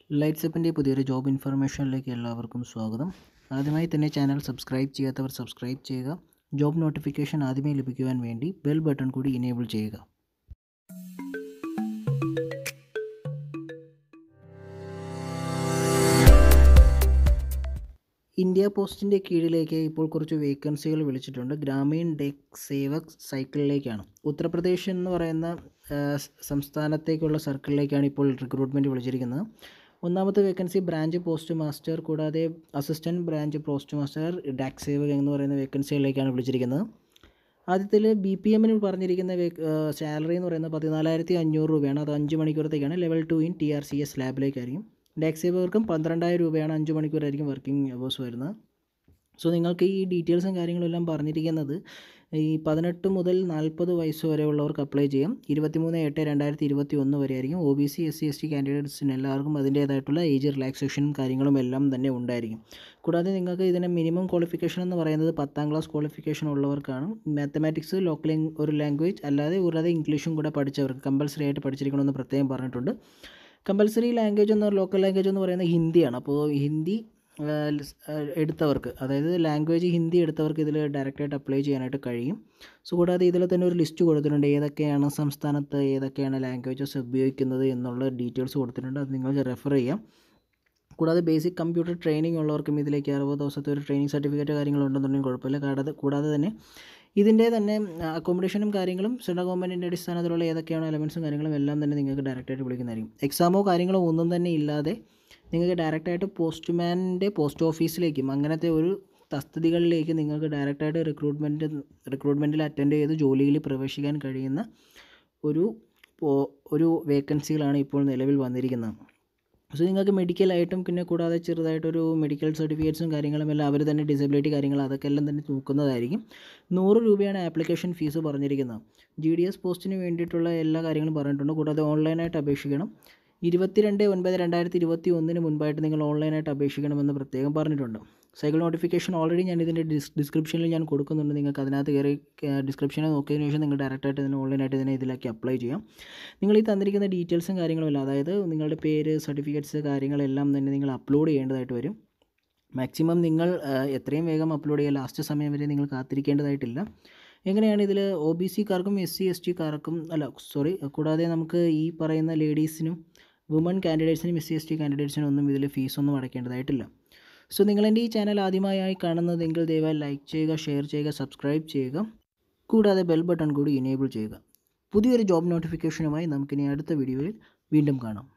ലൈറ്റ്സപ്പിൻ്റെ പുതിയൊരു ജോബ് ഇൻഫർമേഷനിലേക്ക് എല്ലാവർക്കും സ്വാഗതം ആദ്യമായി തന്നെ ചാനൽ സബ്സ്ക്രൈബ് ചെയ്യാത്തവർ സബ്സ്ക്രൈബ് ചെയ്യുക ജോബ് നോട്ടിഫിക്കേഷൻ ആദ്യമേ ലഭിക്കുവാൻ വേണ്ടി ബെൽ ബട്ടൺ കൂടി ഇനേബിൾ ചെയ്യുക ഇന്ത്യ പോസ്റ്റിൻ്റെ കീഴിലേക്ക് ഇപ്പോൾ കുറച്ച് വേക്കൻസികൾ വിളിച്ചിട്ടുണ്ട് ഗ്രാമീൺ ഡെക് സേവക് സൈക്കിളിലേക്കാണ് ഉത്തർപ്രദേശ് എന്ന് പറയുന്ന ആ, സ് സംസ്ഥാനത്തേക്കുള്ള സർക്കിളിലേക്കാണ് ഇപ്പോൾ റിക്രൂട്ട്മെൻറ്റ് വിളിച്ചിരിക്കുന്നത് ഒന്നാമത്തെ വേക്കൻസി ബ്രാഞ്ച് പോസ്റ്റ് മാസ്റ്റർ കൂടാതെ assistant branch post master Dak Sevak എന്ന് പറയുന്ന വേക്കൻസികളിലേക്കാണ് വിളിച്ചിരിക്കുന്നത് ആദ്യത്തിൽ ബി പി എമ്മിന് പറഞ്ഞിരിക്കുന്ന സാലറി എന്ന് പറയുന്നത് പതിനാലായിരത്തി അഞ്ഞൂറ് രൂപയാണ് അത് അഞ്ച് മണിക്കൂറത്തേക്കാണ് level two in T R C S ലാബിലേക്കായിരിക്കും ഡാക് സേവകർക്കും പന്ത്രണ്ടായിരം രൂപയാണ് അഞ്ച് മണിക്കൂറായിരിക്കും വർക്കിംഗ് അവേഴ്സ് വരുന്നത് സോ നിങ്ങൾക്ക് ഈ ഡീറ്റെയിൽസും കാര്യങ്ങളും എല്ലാം പറഞ്ഞിരിക്കുന്നത് ഈ പതിനെട്ട് മുതൽ നാൽപ്പത് വയസ്സ് വരെയുള്ളവർക്ക് അപ്ലൈ ചെയ്യാം ഇരുപത്തിമൂന്ന് എട്ട് രണ്ടായിരത്തി ഇരുപത്തി ഒന്ന് വരെ ആയിരിക്കും O B C S C S T കാൻഡിഡേറ്റ്സിന് എല്ലാവർക്കും അതിൻ്റേതായിട്ടുള്ള ഏജ് റിലാക്സേഷനും കാര്യങ്ങളും എല്ലാം തന്നെ ഉണ്ടായിരിക്കും കൂടാതെ നിങ്ങൾക്ക് ഇതിന് മിനിമം ക്വാളിഫിക്കേഷൻ എന്ന് പറയുന്നത് പത്താം ക്ലാസ് ക്വാളിഫിക്കേഷൻ ഉള്ളവർക്കാണ് മാത്തമാറ്റിക്സ് ലോക്കൽ ഒരു ലാംഗ്വേജ് അല്ലാതെ കൂടാതെ ഇംഗ്ലീഷും കൂടെ പഠിച്ചവർക്ക് കമ്പൽസറി ആയിട്ട് പഠിച്ചിരിക്കണമെന്ന് പ്രത്യേകം പറഞ്ഞിട്ടുണ്ട് കമ്പൽസറി ലാംഗ്വേജ് എന്ന ലോക്കൽ ലാംഗ്വേജ് എന്ന് പറയുന്നത് ഹിന്ദിയാണ് അപ്പോൾ ഹിന്ദി ആ, സ്- ആ, എടുത്തവർക്ക് അതായത് ലാംഗ്വേജ് ഹിന്ദി എടുത്തവർക്ക് ഇതിൽ ഡയറക്റ്റായിട്ട് അപ്ലൈ ചെയ്യാനായിട്ട് കഴിയും സോ കൂടാതെ ഇതിൽ തന്നെ ഒരു ലിസ്റ്റ് കൊടുത്തിട്ടുണ്ട് ഏതൊക്കെയാണ് സംസ്ഥാനത്ത് ഏതൊക്കെയാണ് ലാംഗ്വേജസ് ഉപയോഗിക്കുന്നത് എന്നുള്ള ഡീറ്റെയിൽസ് കൊടുത്തിട്ടുണ്ട് അത് നിങ്ങൾക്ക് റെഫർ ചെയ്യാം കൂടാതെ ബേസിക് കമ്പ്യൂട്ടർ ട്രെയിനിങ് ഉള്ളവർക്കും ഇതിലേക്ക് അറുപത് ദിവസത്തെ ഒരു ട്രെയിനിങ് സർട്ടിഫിക്കറ്റ് കാര്യങ്ങളുണ്ടെന്നുണ്ടെങ്കിൽ കുഴപ്പമില്ല കൂടാതെ കൂടാതെ തന്നെ ഇതിൻ്റെ തന്നെ അക്കോമഡേഷനും കാര്യങ്ങളും സെൻട്രൽ ഗവൺമെൻറ്റിൻ്റെ അടിസ്ഥാനത്തിലുള്ള ഏതൊക്കെയാണ് എലമെൻസും കാര്യങ്ങളും എല്ലാം തന്നെ നിങ്ങൾക്ക് ഡയറക്റ്റായിട്ട് വിളിക്കുന്നതായിരിക്കും എക്സാമോ കാര്യങ്ങളോ ഒന്നും തന്നെ ഇല്ലാതെ നിങ്ങൾക്ക് ഡയറക്റ്റായിട്ട് പോസ്റ്റ്മാൻ്റെ പോസ്റ്റ് ഓഫീസിലേക്കും അങ്ങനത്തെ ഒരു തസ്തികകളിലേക്ക് നിങ്ങൾക്ക് ഡയറക്റ്റായിട്ട് റിക്രൂട്ട്മെൻറ്റ് റിക്രൂട്ട്മെൻറ്റിൽ അറ്റൻഡ് ചെയ്ത് ജോലിയിൽ പ്രവേശിക്കാൻ കഴിയുന്ന ഒരു പോ- ഒരു വേക്കൻസികളാണ് ഇപ്പോൾ നിലവിൽ വന്നിരിക്കുന്നത് സോ നിങ്ങൾക്ക് മെഡിക്കലായിട്ടും പിന്നെ കൂടാതെ ചെറുതായിട്ടൊരു മെഡിക്കൽ സർട്ടിഫിക്കറ്റ്സും കാര്യങ്ങളും എല്ലാം അവർ തന്നെ ഡിസബിലിറ്റി കാര്യങ്ങൾ അതൊക്കെ എല്ലാം തന്നെ നോക്കുന്നതായിരിക്കും നൂറ് രൂപയാണ് ആപ്ലിക്കേഷൻ ഫീസ് പറഞ്ഞിരിക്കുന്നത് ജി ഡി എസ് പോസ്റ്റിന് വേണ്ടിയിട്ടുള്ള എല്ലാ കാര്യങ്ങളും പറഞ്ഞിട്ടുണ്ട് കൂടാതെ ഓൺലൈനായിട്ട് അപേക്ഷിക്കണം ഇരുപത്തിരണ്ട് ഒൻപത് രണ്ടായിരത്തി ഇരുപത്തി ഒന്നിന് മുൻപായിട്ട് നിങ്ങൾ ഓൺലൈനായിട്ട് അപേക്ഷിക്കണമെന്ന് പ്രത്യേകം പറഞ്ഞിട്ടുണ്ട് സൈക്കിൾ നോട്ടിഫിക്കേഷൻ ഓൾറെഡി ഞാൻ ഇതിൻ്റെ ഡിസ് ഡിസ്ക്രിപ്ഷനിൽ ഞാൻ കൊടുക്കുന്നുണ്ട് നിങ്ങൾക്ക് അതിനകത്ത് കയറി ഡിസ്ക്രിപ്ഷനിൽ നോക്കിയതിന് ശേഷം നിങ്ങൾ ഡയറക്റ്റായിട്ട് ഇതിന് ഓൺലൈനായിട്ട് ഇതിനെ ഇതിലേക്ക് അപ്ലൈ ചെയ്യാം നിങ്ങൾ ഈ തന്നിരിക്കുന്ന ഡീറ്റെയിൽസും കാര്യങ്ങളുമെല്ലാം അതായത് നിങ്ങളുടെ പേര് സർട്ടിഫിക്കറ്റ്സ് കാര്യങ്ങളെല്ലാം തന്നെ നിങ്ങൾ അപ്ലോഡ് ചെയ്യേണ്ടതായിട്ട് വരും മാക്സിമം നിങ്ങൾ ആ, എത്രയും വേഗം അപ്ലോഡ് ചെയ്യുക ലാസ്റ്റ് സമയം വരെ നിങ്ങൾ കാത്തിരിക്കേണ്ടതായിട്ടില്ല എങ്ങനെയാണ് ഇതിൽ ഒ ബി സിക്കാർക്കും എസ് സി എസ് ടിക്കാർക്കും അല്ല സോറി കൂടാതെ നമുക്ക് ഈ പറയുന്ന ലേഡീസിനും വുമൺ കാൻഡിഡേറ്റ്സിനും എസ് സി എസ് ടി കാൻഡിഡേറ്റ്സിനും ഒന്നും ഇതിൽ ഫീസൊന്നും അടയ്ക്കേണ്ടതായിട്ടില്ല സോ നിങ്ങൾ എൻ്റെ ഈ ചാനൽ ആദ്യമായായി കാണുന്നതെങ്കിൽ ദയവായി ലൈക്ക് ചെയ്യുക ഷെയർ ചെയ്യുക സബ്സ്ക്രൈബ് ചെയ്യുക കൂടാതെ ബെൽ ബട്ടൺ കൂടി ഇനേബിൾ ചെയ്യുക പുതിയൊരു ജോബ് നോട്ടിഫിക്കേഷനുമായി നമുക്കിനി അടുത്ത വീഡിയോയിൽ വീണ്ടും കാണാം